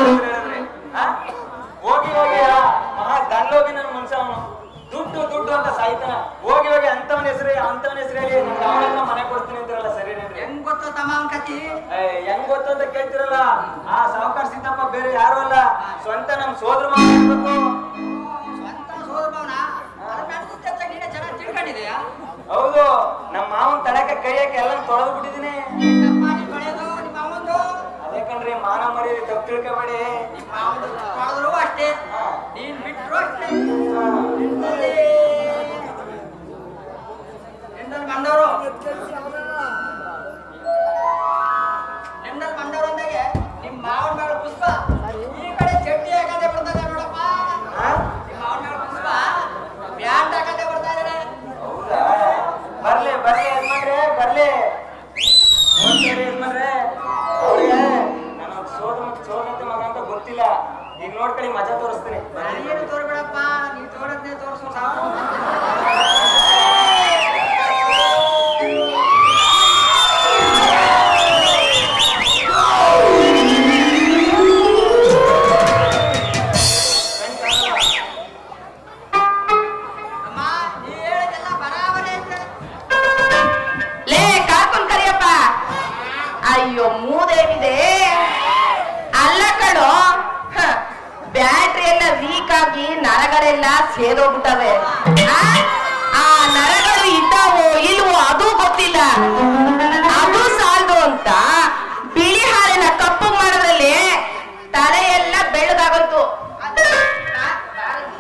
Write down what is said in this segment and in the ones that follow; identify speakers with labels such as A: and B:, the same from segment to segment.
A: ಹೇಳಿದ್ರಿ ಆ? ಹೋಗಿ ಹೋಗಿ ಆ ಮಹಾ ದಂಡೋಗಿ ನನ್ನ ಮನುಷ್ಯ ಅವನು ದುಡ್ಡು ದುಡ್ಡು ಅಂತ ಸಾಯ್ತಾನ ಹೋಗಿ ಹೋಗಿ ಅಂತವನ ಹೆಸರು ಅಂತವನ ಹೆಸರು ಹೇಳಿ ನನ್ಗೆ ಅವನ ಹತ್ರ ಮನೆ ಕೊಡ್ತೀನಿ ಅಂತಿರಲ್ಲ ಸರಿನೇನ್ರಿ
B: ಹೆಂಗ್ ಗೊತ್ತು ತಮ್ಮ ಅವನ್ ಕತಿ
A: ಏ, ಹೆಂಗ್ ಗೊತ್ತು ಅಂತ ಕೇಳ್ತಿರಲ್ಲ ಆ ಸಾವುಕಾರ ಸಿದ್ದಪ್ಪ ಬೇರೆ ಯಾರು ಅಲ್ಲ ಸ್ವಂತ ನಮ್ ಸೋದರ ಮಾವ ಇರ್ಬೇಕು
B: ಸ್ವಂತ ಸೋದರ ಭಾವನ ಅದ್ರ ನಡೆದಿದ್ದ ಅಂತ ನೀನೇ ಚೆನ್ನಾಗಿ ತಿಳ್ಕೊಂಡಿದೆಯಾ
A: ಹೌದು ನಮ್ಮ ಮಾವನ್ ತಡಕ ಕೈ ಹಾಕಿ ಎಲ್ಲ ತೊಳೆದು ಬಿಟ್ಟಿದೀನಿ
B: ನಿನ್ನಪ್ಪ ನೀನ್ ಕಳೆಯೋದು ನಿಮ್ಮ ಅವನದು
A: ಅದೇ ಕಣ್ರಿ ಮಾನ ಮರ್ಯಾದೆ ತಪ್ಪು ತಿಳ್ಕೊಬೇಡಿ
B: ನಿಮ್ಮ ಅವನದು ಕಳೆದ್ರು ಅಷ್ಟೇ
A: ಹಾ.
B: ನೀನ್ ಬಿಟ್ರು ಅಷ್ಟೇ
A: ಹಾ.
B: ನಿನ್ನಲ್ಲಿ ನಿನ್ನಲ್ಲಿ ಬಂದವರು ನಿನ್ನಲ್ಲಿ ಬಂದವರು ಅಂದಾಗೆ ನಿಮ್ಮ ಮಾವನ ಮೇಲೆ ಪುಷ್ಪ ಈ ಕಡೆ ಚಟ್ನಿ ಹಾಕದೆ ಬರ್ತಾರೆ ನೋಡಪ್ಪ
A: ಹಾ?
B: ನಿಮ್ಮ ಮಾವನ ಮೇಲೆ ಪುಷ್ಪ ಬ್ಯಾಂಡ್ ಹಾಕದೆ ಬರ್ತಾ ಇದಾರೆ
A: ಹೌದಾ ಬರ್ಲಿ ಬರ್ಲಿ ಯಜಮಾನ್ರೆ ಬರ್ಲಿ ನೋಡ್ತೀರಿ ಯಜಮಾನ್ರೆ ಅವ್ರಿಗೆ ನನ್ನ ಸೋದ ಮತ್ತೆ ಸೋದರತೆ ಮಗ ಅಂತ ಗೊತ್ತಿಲ್ಲ ಈಗ ನೋಡ್ಕೊಳ್ಳಿ ಮಜಾ ತೋರಿಸ್ತೀನಿ
B: ನನಗೇನು ತೋರ್ಬೇಡಪ್ಪ ನೀವ್ ತೋರದ್ನೇ ತೋರಿಸೋ ಸಾಕು ಅಮ್ಮ ನೀ ಹೇಳಿದೆಲ್ಲ ಬರಾಬರಿ ಐತೆ
C: ಲೇ ಕಾಕೊಂಡ್ ಕರಿಯಪ್ಪ ಅಯ್ಯೋ ಮೂದೇವಿದೆ ಅಲ್ಲ ಕಣೋ ಹ, ಬ್ಯಾಟ್ರಿ ಎಲ್ಲ ವೀಕ್ ಆಗಿ ನರಗಳೆಲ್ಲ ಸೇದೋಗ್ಬಿಟ್ಟವೆ ಆ? ಆ ನರಗಳು ಇದ್ದಾವೋ ಇಲ್ವೋ ಅದು ಗೊತ್ತಿಲ್ಲ ಅದು ಸಾಲದು ಅಂತ ಬಿಳಿ ಹಾಲಿನ ಕಪ್ಪು ಮಾಡೋದ್ರಲ್ಲಿ ತಲೆ ಎಲ್ಲ ಬೆಳ್ಳಗಾಗೋಯ್ತು ಅದು ಬಾ- ಬಾರಲಿ.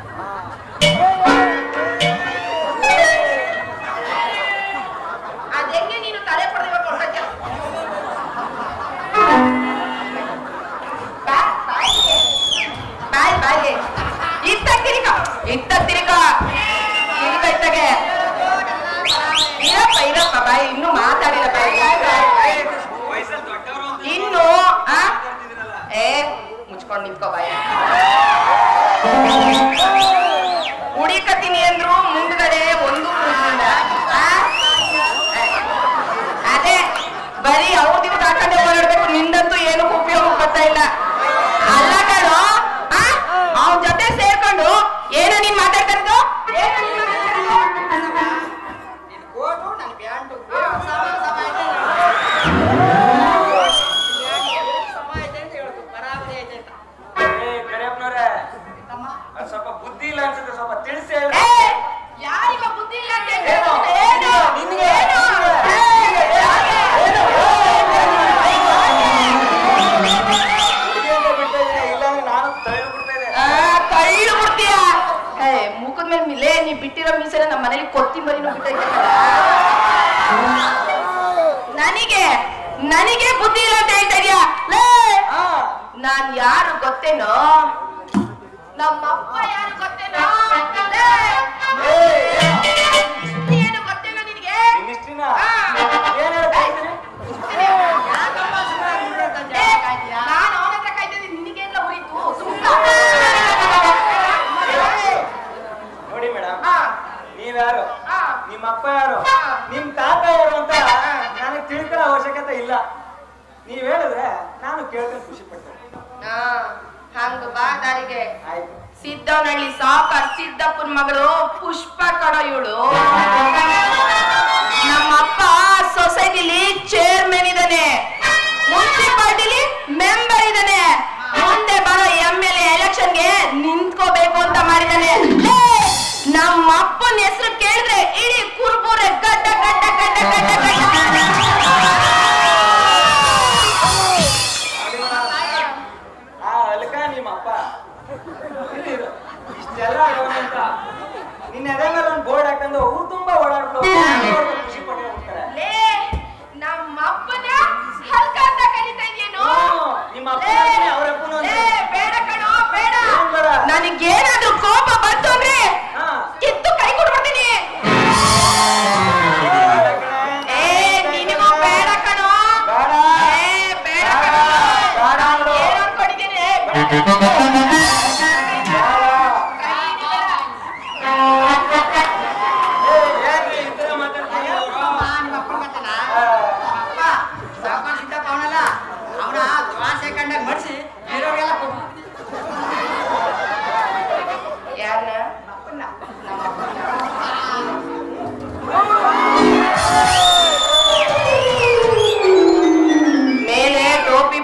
C: ಅದೆಂಗೆ ನೀನು ತಲೆ ಪಡೆದಿರೋ ಹೊರಟೆ ಬಾಯ್ ಬಾಯ್ ಇತ್ತ ತಿರುಗ ಇತ್ತ ತಿರುಗ ತಿರುಗ ಇತ್ತಗೆ ಇರಪ್ಪ ಇರಪ್ಪ ಬಾಯ್ ಇನ್ನು ಮಾತಾಡಿಲ್ಲ ಬಾಯ್ ಇನ್ನು ಆ ಏ ಮುಚ್ಕೊಂಡು ನಿಂತ್ಕೋ ಬಾಯ್ ಹುಡಿಕತೀನಿ ಅಂದ್ರು ಮುಂದ್ಗಡೆ ಒಂದು ಮುಚ್ಚಿಲ್ಲ. ಆ? ಏ, ಅದೇ ಬರೀ ಅವ್ರದ್ದು ಇವ್ರದ್ದು ಹಾಕೊಂಡೆ ಓಡಾಡ್ಬೇಕು ನಿಂದಂತೂ ಏನು ಉಪಯೋಗ ಬರ್ತಾ ಇಲ್ಲ ಅಲ್ಲ ಕಣೋ ಅವನ ಜೊತೆ ಸೇರ್ಕೊಂಡು ಏನೋ ನೀನ್ ಮಾತಾಡ್ತಿರೋದು ಏನೋ ನೀನ್ ಮಾತಾಡ್ತಿರೋದು?
B: ನಿನ್ ಕೋಟು ನನ್ ಬ್ಯಾಂಡು ಸಮ ಸಮ ಐತೆ ಸಮ ಐತೆ ಅಂತ ಹೇಳುದು ಬರಾಬರಿ ಐತೆ ಅಂತ
A: ಏ ಕರಿಯಪ್ಪನವ್ರೆ
B: ತಮ್ಮ
A: ಅದು ಸ್ವಲ್ಪ ಬುದ್ಧಿ ಇಲ್ಲ ಅನ್ಸುತ್ತೆ ಸ್ವಲ್ಪ ತಿಳಿಸಿ ಹೇಳಿ
C: ಏ, ಯಾರಿಗೋ ಬುದ್ಧಿ ಇಲ್ಲ ಅಂತ
A: ಏನು?
C: ಹೇಳ್ತಿರೋದು? ಏನು?
A: ನಿನ್ಗೆ?
C: ಏನು? ಏ, ಯಾಕೆ?
A: ಹುಡುಗಿಯಿಂದ ಬಿಡ್ತಾ ಇದ್ದೀನಿ ಇಲ್ಲಾಂದ್ರೆ ನಾನು ತಳ್ಳಿ ಬಿಡ್ತಾ ಇದ್ದೆ
C: ಆ, ಕಳ್ಳು ಬಿಡ್ತೀಯ ಏ ಮುಖದ ಮೇಲೆ ಮಿಲೆ ನೀ ಬಿಟ್ಟಿರೋ ಮೀಸೆಲ್ಲ ನಮ್ಮ ಮನೇಲಿ ಕೊತ್ತಿಂಬರಿನೂ ಬಿಟ್ಟೈತೆ ಕಣ. ನನಗೆ ನನಗೆ ಬುದ್ಧಿ ಇಲ್ಲ ಅಂತ ಹೇಳ್ತಾ ಇದೀಯ ಲೇ
A: ಹಾ
C: ನಾನ್ ಯಾರು ಗೊತ್ತೇನೋ ನಮ್ಮಪ್ಪ ಯಾರು ಗೊತ್ತೇನೋ ಲೇ,
A: ಏ,
C: ಏನು ಗೊತ್ತೇನೋ ನಿನಗೆ
A: ನಿನ್ನಿಷ್ಟಿನ
C: ಹಾ.
A: ಏನ್ ಹೇಳ್ತಾ ಇದ್ದೀನಿ
B: ಯಾಕಮ್ಮ ಸುಮ್ಮನೆ ಬಿಡ್ಬೇಕಂತ
C: ಏ,
B: ಜನ ಕಾಯ್ತೀಯಾ?
C: ನಾನು ಅವನ ಹತ್ರ ಕಾಯ್ತಿದ್ದೀನಿ ನಿನಗೆಲ್ಲ ಉರಿತು
A: ನೋಡಿ ಮೇಡಮ್
C: ಹಾ
A: ನೀವ್ಯಾರು
C: ಹಾ
A: ನಿಮ್ಮ ಅಪ್ಪ ಯಾರು
C: ಹಾ.
A: ನಿಮ್ ತಾತ ಯಾರು ಅಂತ ನನಗೆ ತಿಳ್ಕೊಳ್ಳೋ ಅವಶ್ಯಕತೆ ಇಲ್ಲ ನೀವ್ ಹೇಳಿದ್ರೆ ನಾನು ಕೇಳ್ಕೊಂಡು ಖುಷಿ ಪಡ್ತೇನೆ
C: ಹಾ ಹಂಗ ಬಾ ದಾರಿಗೆ
A: ಆಯ್ತು
C: ಸಿದ್ದವನಹಳ್ಳಿ ಸಾವುಕಾರ ಸಿದ್ದಪ್ಪನ ಮಗಳು ಪುಷ್ಪ ಕಡ ಇವಳು ನಮ್ಮಪ್ಪ ಸೊಸೈಟಿಲಿ ಚೇರ್ಮನ್ ಇದ್ದಾನೆ ಮುನ್ಸಿಪಾಲಿಟಿಲಿ ಮೆಂಬರ್ ಇದ್ದಾನೆ ಮುಂದೆ ಬರೋ ಎಂ ಎಲ್ ಎಲೆಕ್ಷನ್ಗೆ ನಿಂತ್ಕೋಬೇಕು ಅಂತ ಮಾಡಿದ್ದಾನೆ ಲೇ, ನಮ್ಮ ಅಪ್ಪನ ಹೆಸರು ಕೇಳಿದ್ರೆ ಇಡೀ ಕುರುಬೂರೆ ಗಡ್ಡ ಗಡ್ಡ ಗಡ್ಡ ಗಡ್ಡ ಗಡ್ಡ
A: ಆ ಅಲ್ಕ ನಿಮ್ಮ ಅಪ್ಪ ಇಲ್ಲಿ ಇರು. ಇಷ್ಟೆಲ್ಲ ಆಗೋಣ ಅಂತ ನಿನ್ನ ಎದೆ ಮೇಲೆ ಒಂದು ಬೋರ್ಡ್ ಹಾಕೊಂಡು ಊರು ತುಂಬಾ ಓಡಾಡ್ಬಿಡು ಖುಷಿ ಪಟ್ಟು ಹೋಗ್ತಾರೆ
C: ಲೇ ನಮ್ಮ ಅಪ್ಪನ ಹಲ್ಕ ಅಂತ ಕರೀತಾ ಇದೆಯೇನು
A: ಹ್ಞೂ, ನಿಮ್ಮ ಅಪ್ಪನೂ ಅಂತೀನಿ, ಅವ್ರ ಅಪ್ಪನೂ ಅಂತೀನಿ.
C: ಲೇ, ಬೇಡ ಕಣೋ ಬೇಡ
A: ಏನ್ ಬೇಡ?
C: ನನಗೇನಾದ್ರೂ ಕೋಪ ಬಂತು ಅಂದ್ರೆ
A: ಹಾ.
C: ಕಿತ್ತು ಕೈ ಕೊಡ್ಬಿಡ್ತೀನಿ
A: ಬೇಡ ಕಣೆ.
C: ಏ ನಿನಗೂ ಬೇಡ ಕಣೋ
A: ಬೇಡ.
C: ಏ ಬೇಡ ಕಣೋ
A: ಬೇಡ ಅಂದ್ರು.
C: ಏನ್ ಅನ್ಕೊಂಡಿದ್ದೀನಿ ಏ, ಬೇಡ.
A: ಬೇಡ.
C: ಕೈ ಹಿಡಿಬೇಡ.
A: ಏ, ಯಾಕ್ರಿ ಈ ಥರ ಮಾತಾಡ್ತೀಯ?
B: ಅಮ್ಮ, ನಿಮ್ಮ ಅಪ್ಪನ ಗೊತ್ತೇನಾ?
A: ಆ,
B: ಅಪ್ಪ ಸಾವುಕಾರ ಸಿದ್ದಪ್ಪ ಅವನಲ್ಲ ಅವನ ದ್ವಾಸೆ ಕಂಡಾಗ ಮಡ್ಸಿ ಬೇರೆಯವ್ರಿಗೆ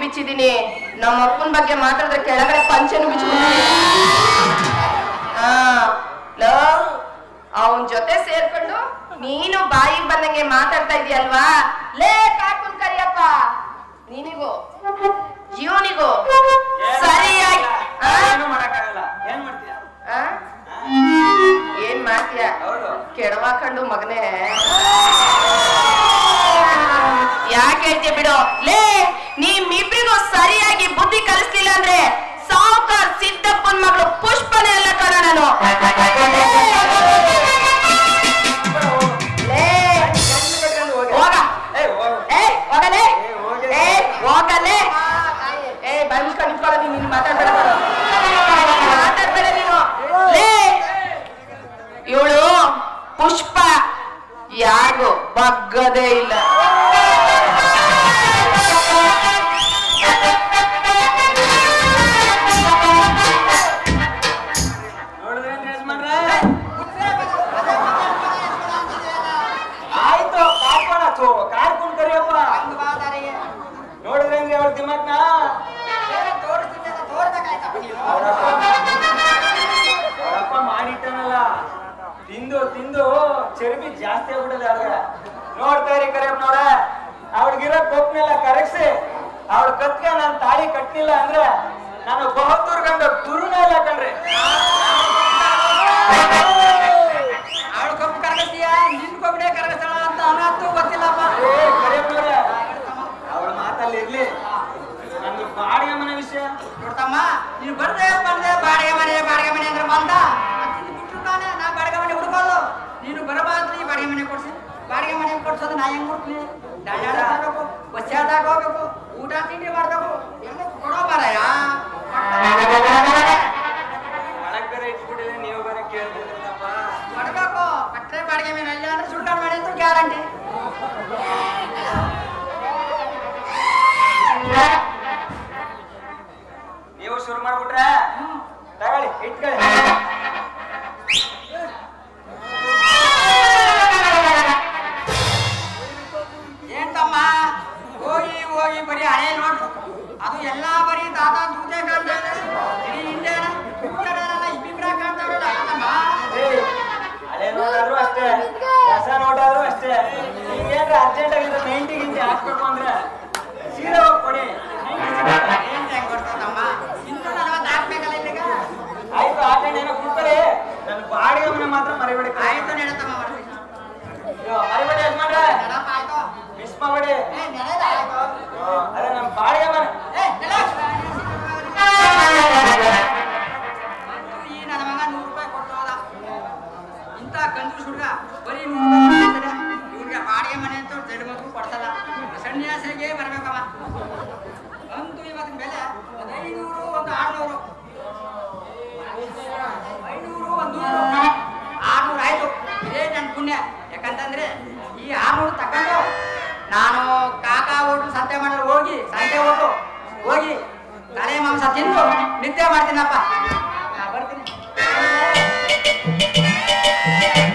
C: ಬಿಚ್ಚಿದೀನಿ ನಮ್ಮ ಅಪ್ಪನ ಬಗ್ಗೆ ಮಾತಾಡಿದ್ರೆ ಕೆಳಗಡೆ ಪಂಚನು ಬಿಚ್ಚಿಬಿಡ್ತೀನಿ ಹಾ ಲವ್ ಅವನ್ ಜೊತೆ ಸೇರ್ಕೊಂಡು ನೀನು ಬಾಯಿಗೆ ಬಂದಂಗೆ ಮಾತಾಡ್ತಾ ಇದೀಯಲ್ವಾ ಲೇ ಕಾಕುನ್ ಕರಿಯಪ್ಪ ನಿನಿಗೂ ಇವನಿಗೂ ಸರಿಯಾಗಿ ಆ?
A: ಏನು ಮಾಡಕ್ಕಾಗಲ್ಲ ಏನ್ ಮಾಡ್ತೀಯ
C: ಆ? ಏನ್ ಮಾಡ್ತೀಯ
A: ಹೌದು
C: ಕೆಡವಾಕೊಂಡು ಮಗನೇ ಯಾಕೆ ಹೇಳ್ತೀಯ ಬಿಡು ಲೇ ನಿಮ್ಮಿಬ್ರಿಗೂ ಸರಿಯಾಗಿ ಬುದ್ಧಿ ಕಲಿಸ್ಲಿಲ್ಲ ಅಂದ್ರೆ ಸಾವುಕಾರ್ ಸಿದ್ದಪ್ಪನ್ ಮಗಳು ಪುಷ್ಪನೇ ಅಲ್ಲ ಕಣ ನಾನು ಲೇ
A: ಕಣ್ಣು ಕಟ್ಕೊಂಡು ಹೋಗಿ.
C: ಹೋಗ
A: ಏ, ಹೋಗು.
C: ಏ ಹೋಗಲೇ
A: ಏ, ಹೋಗಿ.
C: ಏ ಹೋಗಲೇ ಏ ಬಾಯ್ ಮುಚ್ಕೊಂಡು ನಿಂತ್ಕೊಳ್ಳ ನೀನು ನೀನು ಮಾತಾಡ್ಬೇಡ ನಾನು. ಮಾತಾಡ್ಬೇಡ ನೀನು ಲೇ ಇವಳು ಪುಷ್ಪ ಯಾರಿಗೂ ಬಗ್ಗದೇ ಇಲ್ಲ
A: ನೋಡಿದ್ರೇನ್ ಯಜಮಾನ್ರೆ? ಆಯ್ತು ಕಾರ್ಕೋಣ ಚೋ ಕಾರ್ಕೊಂಡ್ ಕರಿಯಪ್ಪ
B: ಹಂಗ್ ಬಾದಾರಿಗೆ
A: ನೋಡಿದ್ರೇನ್ರಿ ಅವ್ರ ದಿಮಾಕ್ನ
B: ತೋರಿಸ್ತಿದ್ದೆ ತೋರ್ಬೇಕಾಯ್ತಪ್ಪ ನೀನು
A: ಅವರಪ್ಪ ಅವರಪ್ಪ ಮಾಡಿಟ್ಟನಲ್ಲ ತಿಂದು ತಿಂದು ಚರ್ಬಿ ಜಾಸ್ತಿ ಆಗ್ಬಿಡದೆ ಅವ್ರಿಗೆ ನೋಡ್ತಾ ಇರಿ ಕರಿಯಪ್ಪನವ್ರ ಅವಳಿಗಿರೋ ಕೊಪ್ಪನೆಲ್ಲ ಕರಗಿಸಿ ಅವಳ ಕತ್ಗೆ ನಾನು ತಾಳಿ ಕಟ್ಟಿಲ್ಲ ಅಂದ್ರೆ ನಾನು ಬಹುದೂರ್ ಗಂಡ ದುರುನ ಇಲ್ಲ ಕಣ್ರಿ
B: ಅವಳು ಕಬ್ಬು ಕರಗಿಸ್ತೀಯ ನಿನ್ ಕೊಬ್ಬಡೆ ಕರಗಿಸ್ತಾಳ ಅಂತ ಅನ್ನತ್ತು ಗೊತ್ತಿಲ್ಲಪ್ಪ
A: ಏ ಕರಿಯಪ್ಪನವ್ರೆ ಅವಳ ಮಾತಲ್ಲಿ ಇರ್ಲಿ ನಂದು ಬಾಡಿಗೆ ಮನೆ ವಿಷಯ
B: ನೋಡ್ತಮ್ಮ ನೀನು ಬರ್ದೆ ಬಂದೆ ಬಾಡಿಗೆ ಮನೆ ಬಾಡಿಗೆ ಮನೆ ಅಂದ್ರೆ ಬಂದ ಮತ್ತಿನ್ನು ಬಿಟ್ರು ತಾನೆ ನಾ ಬಾಡಿಗೆ ಮನೆ ಹುಡುಕೋದು ನೀನು ಬರಬಾರ್ದು ಈ ಬಾಡಿಗೆ ಮನೆ ಕೊಡ್ಸಿ ಬಾಡಿಗೆ ಮನೆ ಕೊಡ್ಸೋದು ನಾ ಹೆಂಗ್ ಕೊಡ್ತೀನಿ ದಂಡಾಡ ಹೋಗ್ಬೇಕು ಬಸ್ ಯಾವ್ದಾಗ ಹೋಗ್ಬೇಕು ಊಟ ತಿಂಡಿ ಮಾಡ್ಬೇಕು ಎಲ್ಲ ಕೊಡೋ ಮಾರಾಯ
A: ಒಳಗ್ ಬೇರೆ ಇಟ್ಬಿಟ್ಟಿದ್ರೆ ನೀವು ಬೇರೆ ಕೇಳ್ತಿದ್ರಲ್ಲಪ್ಪ
B: ಕೊಡ್ಬೇಕು ಕಟ್ರೆ ಬಾಡಿಗೆ ಮನೆ ಇಲ್ಲ ಅಂದ್ರೆ ಸುಳ್ಕೊಂಡು ಮನೆ ಅಂತ ಗ್ಯಾರಂಟಿ
A: ನೀವು ಶುರು ಮಾಡ್ಬಿಟ್ರೆ ತಗೊಳ್ಳಿ ಇಟ್ಕೊಳ್ಳಿ
B: ಏನ್ ತಮ್ಮ ಹೋಗಿ ಹೋಗಿ ಬರೀ ಹಳೆ ನೋಡು ಅದು ಎಲ್ಲಾ ಬರೀ ತಾತ ಜೂತೆ ಕಾಣ್ತಾ ಇದೆ ಇಡೀ ಇಂಡಿಯಾನ ಎಲ್ಲ ಇಬ್ಬಿಬ್ರ ಕಾಣ್ತಾವ್ರಲ್ಲ ತಮ್ಮ
A: ಏ, ಹಳೆ ನೋಟಾದ್ರೂ ಅಷ್ಟೇ ಹೊಸ ನೋಟಾದ್ರೂ ಅಷ್ಟೇ ನಿಮ್ಗೇನ್ರ ಅರ್ಜೆಂಟ್ ಆಗಿದ್ರೆ ನೈಂಟಿ ಗಿಂಟಿ ಹಾಕ್ಬೇಕು ಅಂದ್ರೆ ಸೀರೆ ಹೋಗಿ ಕೊಡಿ 90 ಸಿಗುತ್ತೆ.
B: ಏನ್ ಹೆಂಗ್ ಕೊಡ್ತಾವ ತಮ್ಮ ಇನ್ನೂ ನಲವತ್ತು ಹಾಕ್ಬೇಕಲ್ಲ ಇಲ್ಲಿಗ
A: ಆಯ್ತು ಹಾಕೊಂಡು ಏನೋ ಕೂತ್ಕೊಳ್ಳಿ ನನ್ನ ಬಾಡಿಗೆ ಮನೆ ಮಾತ್ರ ಮರಿಬೇಡಿ
B: ಆಯ್ತು ನಡೀತಮ್ಮ ಮಾಡ್ತೀನಿ
A: ಇದು ಮರಿಬೇಡಿ ಯಜಮಾನ್ರೆ
B: ನಡಪ್ಪ ಆಯ್ತು
A: ಮಿಸ್ ಮಾಡಬೇಡಿ
B: ಏ ನಡೆದ ಆಯ್ತು
A: ಅದೇ ನಮ್ಮ ಬಾಡಿಗೆ ಮನೆ
B: ಏ ನೆಲ ಈ ನನ್ನ ಮಗ ನೂರು ರೂಪಾಯಿ ಕೊಟ್ಟು ಹೋದ ಇಂಥ ಕಂಜೂಸ್ ಹುಡುಗ ಬರೀ ನೂರು ರೂಪಾಯಿ ಕೊಡ್ತಾನೆ ಇವ್ರಿಗೆ ಬಾಡಿಗೆ ಮನೆ ಅಂತ ದೊಡ್ಡ ಮಗು ಕೊಡ್ಸಲ್ಲ ಸನ್ಯಾಸಿಗೆ ಬರ್ಬೇಕಮ್ಮ ಅಂತೂ ಇವತ್ತಿನ ಬೆಲೆ ಒಂದು ಐನೂರು ಒಂದು ಆರ್ನೂರು ಐನೂರು ಒಂದು ನೂರು ಆರ್ನೂರು ಆಯ್ತು ಇದೇ ನನ್ನ ಪುಣ್ಯ ಯಾಕಂತಂದ್ರೆ ಈ ಆರ್ನೂರು ತಕೊಂಡು ನಾನು ಕಾಕಾ ಹೋಟು ಸಂತೆ ಮಾಡಲು ಹೋಗಿ ಸಂತೆ ಹೋಟು ಹೋಗಿ ತಲೆ ಮಾಂಸ ತಿಂದು ನಿದ್ದೆ ಮಾಡ್ತೀನಪ್ಪ ನಾ ಬರ್ತೀನಿ